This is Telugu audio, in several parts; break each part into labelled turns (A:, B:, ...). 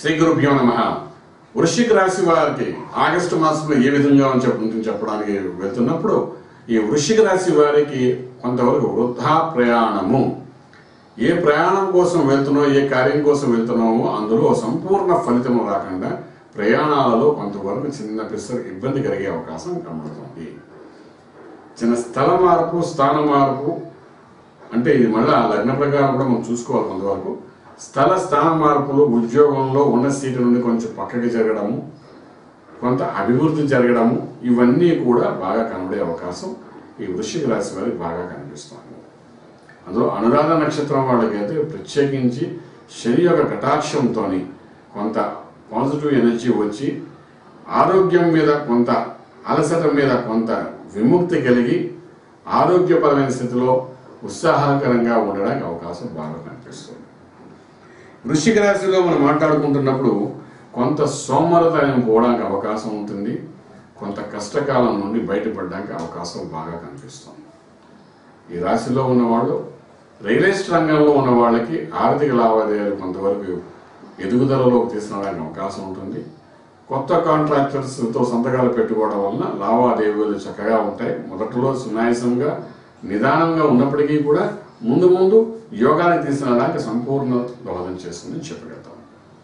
A: శ్రీ గురుభ్యో నమ వృశ్చిక రాశి వారికి ఆగస్టు మాసంలో ఏ విధంగా అని చెప్ప ఉంటుంది చెప్పడానికి వెళ్తున్నప్పుడు ఈ వృశ్చిక రాశి వారికి కొంతవరకు వృద్ధా ప్రయాణము ఏ ప్రయాణం కోసం వెళ్తున్నామో ఏ కార్యం కోసం వెళ్తున్నామో అందులో సంపూర్ణ ఫలితం రాకుండా ప్రయాణాలలో కొంతవరకు చిన్న పిసర ఇబ్బంది కలిగే అవకాశం కనబడుతుంది చిన్న స్థల మార్పు స్థాన మార్పు అంటే ఇది మళ్ళీ లగ్న ప్రకారం కూడా మనం చూసుకోవాలి కొంతవరకు స్థల స్థాన మార్పులు ఉద్యోగంలో ఉన్న సీటు నుండి కొంచెం పక్కకి జరగడము కొంత అభివృద్ధి జరగడము ఇవన్నీ కూడా బాగా కనబడే అవకాశం ఈ వృశ్చిక రాశి వారికి బాగా కనిపిస్తుంది అందులో అనురాధ నక్షత్రం వాళ్ళకైతే ప్రత్యేకించి శని యొక్క కటాక్షంతో కొంత పాజిటివ్ ఎనర్జీ వచ్చి ఆరోగ్యం మీద కొంత అలసట మీద కొంత విముక్తి కలిగి ఆరోగ్యపరమైన స్థితిలో ఉత్సాహకరంగా ఉండడానికి అవకాశం బాగా కనిపిస్తుంది వృశ్చిక రాశిలో మనం మాట్లాడుకుంటున్నప్పుడు కొంత సోమరతనం పోవడానికి అవకాశం ఉంటుంది కొంత కష్టకాలం నుండి బయటపడడానికి అవకాశం బాగా కనిపిస్తుంది ఈ రాశిలో ఉన్నవాళ్ళు రియల్ ఎస్టేట్ రంగంలో ఉన్న వాళ్ళకి ఆర్థిక లావాదేవీలు కొంతవరకు ఎదుగుదలలోకి తీసుకురావడానికి అవకాశం ఉంటుంది కొత్త కాంట్రాక్టర్స్తో సంతకాలు పెట్టుకోవడం వలన లావాదేవీలు చక్కగా ఉంటాయి మొదట్లో సునాయాసంగా నిదానంగా ఉన్నప్పటికీ కూడా ముందు ముందు యోగానికి తీసుకురావడానికి సంపూర్ణ దోహదం చేస్తుందని చెప్పగలుగుతాం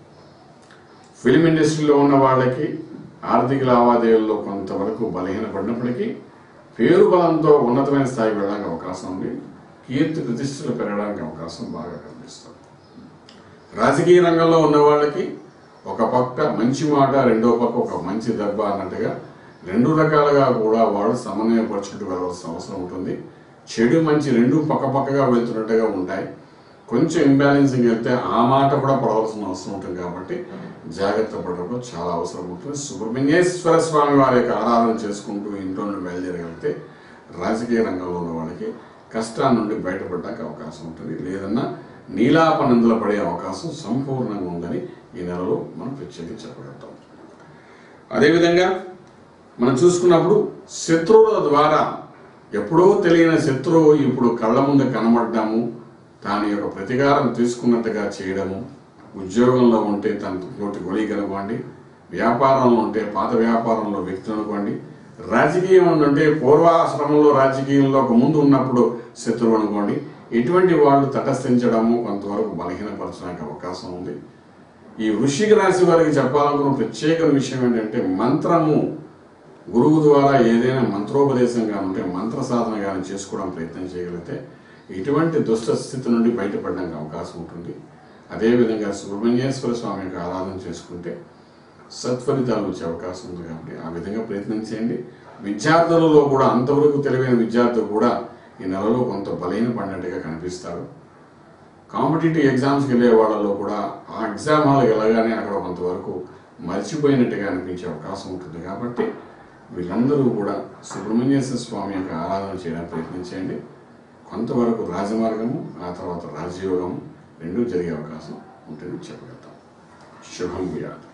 A: ఫిలిం ఇండస్ట్రీలో ఉన్న వాళ్ళకి ఆర్థిక లావాదేవీల్లో కొంతవరకు బలహీనపడినప్పటికీ పేరు బలంతో ఉన్నతమైన స్థాయికి వెళ్ళడానికి అవకాశం ఉంది కీర్తి ప్రతిష్టలు పెరగడానికి అవకాశం బాగా కనిపిస్తుంది రాజకీయ రంగంలో ఉన్న వాళ్ళకి ఒక పక్క మంచి మాట రెండో పక్క ఒక మంచి దెబ్బ అన్నట్టుగా రెండు రకాలుగా కూడా వాళ్ళు సమన్వయపరుచుకుంటూ వెళ్ళవలసిన అవసరం ఉంటుంది చెడు మంచి రెండు పక్క పక్కగా వెళ్తున్నట్టుగా ఉంటాయి కొంచెం ఇంబ్యాలెన్సింగ్ వెళ్తే ఆ మాట కూడా పడవలసిన అవసరం ఉంటుంది కాబట్టి జాగ్రత్త పడడం చాలా అవసరం ఉంటుంది సుబ్రహ్మణ్యేశ్వర స్వామి వారి యొక్క ఆరాధన చేసుకుంటూ ఇంట్లో నుండి బయలుదేరగలిగితే రాజకీయ రంగంలో ఉన్న వాళ్ళకి కష్టాల నుండి బయటపడడానికి అవకాశం ఉంటుంది లేదన్నా నీలాపనందుల పడే అవకాశం సంపూర్ణంగా ఉందని ఈ నెలలో మనం ప్రత్యేకించి చెప్పగలుగుతాం అదేవిధంగా మనం చూసుకున్నప్పుడు శత్రువుల ద్వారా ఎప్పుడో తెలియని శత్రువు ఇప్పుడు కళ్ళ ముందు కనబడ్డాము దాని యొక్క ప్రతీకారం తీసుకున్నట్టుగా చేయడము ఉద్యోగంలో ఉంటే తన నోటి గొలి కనుకోండి వ్యాపారంలో ఉంటే పాత వ్యాపారంలో వ్యక్తులు అనుకోండి రాజకీయం అంటే పూర్వాశ్రమంలో రాజకీయంలో ఒక ముందు ఉన్నప్పుడు శత్రువు అనుకోండి ఇటువంటి వాళ్ళు తటస్థించడము కొంతవరకు బలహీనపరచడానికి అవకాశం ఉంది ఈ వృశ్చిక రాశి వారికి చెప్పాలనుకున్న ప్రత్యేక విషయం ఏంటంటే మంత్రము గురువు ద్వారా ఏదైనా మంత్రోపదేశం కానీ ఉంటే మంత్ర సాధన కానీ చేసుకోవడం ప్రయత్నం చేయగలిగితే ఇటువంటి దుష్ట స్థితి నుండి బయటపడడానికి అవకాశం ఉంటుంది అదేవిధంగా సుబ్రహ్మణ్యేశ్వర స్వామి యొక్క ఆరాధన చేసుకుంటే సత్ఫలితాలు వచ్చే అవకాశం ఉంది కాబట్టి ఆ విధంగా ప్రయత్నం చేయండి విద్యార్థులలో కూడా అంతవరకు తెలివైన విద్యార్థులు కూడా ఈ నెలలో కొంత బలహీన పడినట్టుగా కనిపిస్తారు కాంపిటేటివ్ ఎగ్జామ్స్కి వెళ్ళే వాళ్ళలో కూడా ఆ ఎగ్జామ్ హాల్కి వెళ్ళగానే అక్కడ కొంతవరకు మర్చిపోయినట్టుగా అనిపించే అవకాశం ఉంటుంది కాబట్టి వీళ్ళందరూ కూడా సుబ్రహ్మణ్యేశ్వర స్వామి యొక్క ఆరాధన చేయడానికి ప్రయత్నించండి కొంతవరకు రాజమార్గము ఆ తర్వాత రాజయోగము రెండూ జరిగే అవకాశం ఉంటుందని చెప్పగలుగుతాం శుభం వ్యాధి